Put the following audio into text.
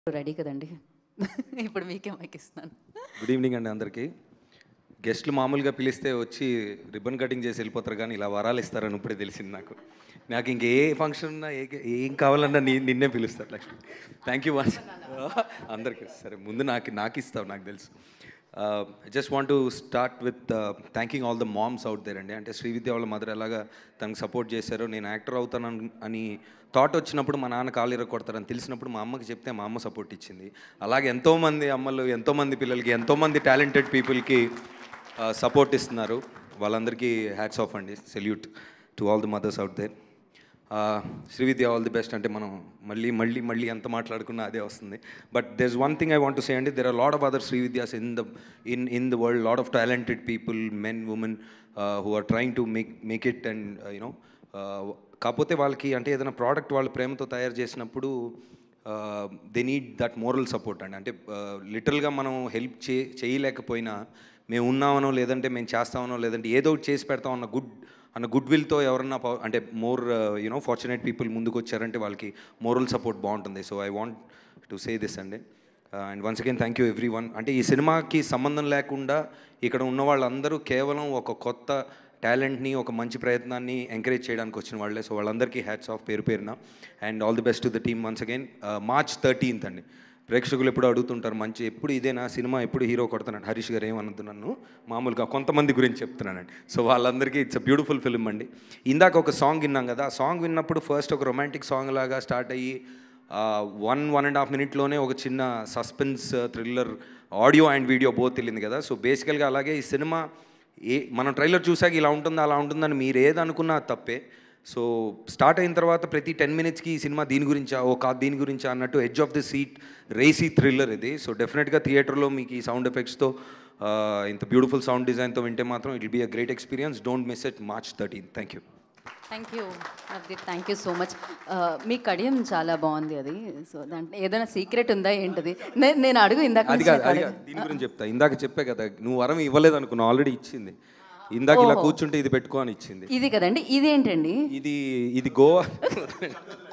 Ready కదండి ఇప్పుడు మీకే మైక్ ఇస్తున్నాను గుడ్ ఈవినింగ్ అండి అందరికీ గెస్ట్లు మామూలుగా పిలిస్తే వచ్చి రిబ్బన్ కటింగ్ చేసి వెళ్ళిపోతారు కానీ ఇలా వరాలు ఇస్తారని ఇప్పుడే తెలిసింది నాకు నాకు ఇంక ఏ ఫంక్షన్ ఉన్నా ఏ ఏం కావాలన్నా నీ నిన్నే పిలుస్తారు లక్ష్మి థ్యాంక్ యూ వన్స్ అందరికీ సరే ముందు నాకు నాకు ఇస్తావు నాకు తెలుసు just want to start with thanking all the moms out there అండి అంటే శ్రీవిద్య వాళ్ళ మదర్ ఎలాగా తనకు సపోర్ట్ చేశారో నేను యాక్టర్ అవుతాను అన్- అని థాట్ వచ్చినప్పుడు మా నాన్న కాలు ఇరగొడతారని తెలిసినప్పుడు మా అమ్మకి చెప్తే మా అమ్మ సపోర్ట్ ఇచ్చింది అలాగే ఎంతోమంది అమ్మలు ఎంతోమంది పిల్లలకి ఎంతోమంది టాలెంటెడ్ పీపుల్కి సపోర్ట్ ఇస్తున్నారు వాళ్ళందరికీ హ్యాట్స్ ఆఫ్ అండి salute to all the mothers out there Srividya all the best అంటే మనం మళ్ళీ మళ్ళీ మళ్ళీ ఎంత మాట్లాడుకున్నా అదే వస్తుంది but there one thing I want to say అండి there are lot of other Srividyas in the in in the world lot of talented people men women who are trying to make make it and you know కాకపోతే వాళ్ళకి అంటే ఏదైనా product వాళ్ళు ప్రేమతో తయారు చేసినప్పుడు they need that moral support అండి అంటే లిటరల్గా మనం హెల్ప్ చే చేయలేకపోయినా మేము ఉన్నామనో లేదంటే మేము చేస్తామనో లేదంటే ఏదో ఒకటి చేసి పెడతాం అన్న గుడ్ అన్న గుడ్ విల్తో ఎవరన్నా ప- అంటే మోర్ యూనో ఫార్చునేట్ పీపుల్ ముందుకు వచ్చారంటే వాళ్ళకి మోరల్ సపోర్ట్ బాగుంటుంది so I want to say this అండి and once again thank you everyone అంటే ఈ సినిమాకి సంబంధం లేకుండా ఇక్కడ ఉన్న వాళ్ళందరూ కేవలం ఒక కొత్త టాలెంట్ని ఒక మంచి ప్రయత్నాన్ని ఎంకరేజ్ చేయడానికి వచ్చిన వాళ్ళే సో వాళ్ళందరికీ హ్యాట్స్ ఆఫ్ పేరు పేరున and all the best to the team once again March thirteenth అండి ప్రేక్షకులు ఎప్పుడు అడుగుతుంటారు మంచి ఎప్పుడు ఇదేనా సినిమా ఎప్పుడు హీరో కొడుతున్నాడు హరీష్ గారు ఏమనద్దు నన్ను మామూలుగా కొంతమంది గురించి చెప్తున్నానండి సో వాళ్ళందరికీ ఇట్స్ అ బ్యూటిఫుల్ ఫిల్మ్ అండి ఇందాక ఒక సాంగ్ విన్నాం కదా ఆ సాంగ్ విన్నప్పుడు ఫస్ట్ ఒక రొమాంటిక్ సాంగ్ లాగా స్టార్ట్ అయ్యి వన్ వన్ అండ్ హాఫ్ మినిట్లోనే ఒక చిన్న suspense thriller audio and video both వెళ్ళింది కదా సో బేసికల్గా అలాగే ఈ సినిమా ఏ మనం ట్రైలర్ చూసాక ఇలా ఉంటుందా అలా ఉంటుందని మీరు ఏది అనుకున్నా అది తప్పే సో స్టార్ట్ అయిన తర్వాత ప్రతి టెన్ మినిట్స్కి ఈ సినిమా దీని గురించా ఓ కా దీని గురించా అన్నట్టు edge of the seat racy thriller ఇది సో డెఫినెట్గా థియేటర్లో మీకు ఈ సౌండ్ ఎఫెక్ట్స్తో ఇంత బ్యూటిఫుల్ సౌండ్ డిజైన్తో వింటే మాత్రం it be a great experience don't miss it March thirteen thank you thank you Navdeep thank you so much మీ కడియం చాలా బాగుంది అది సో దాంట్లో ఏదైనా సీక్రెట్ ఉందా ఏంటిది నే- నేను అడుగు ఇందాక అది నుంచి కాదు అది నాకు కాదు దీని గురించి చెప్తా ఇందాక చెప్పే కదా నువ్వు వరం ఇవ్వలేదు అనుకున్నావు ఆల్రెడీ ఇచ్చింది ఇందాక ఇలా ఓహో. కూర్చుంటే ఇది పెట్టుకో అని ఇచ్చింది ఇది కదండి ఇదేంటండి ఇది ఇది గోవా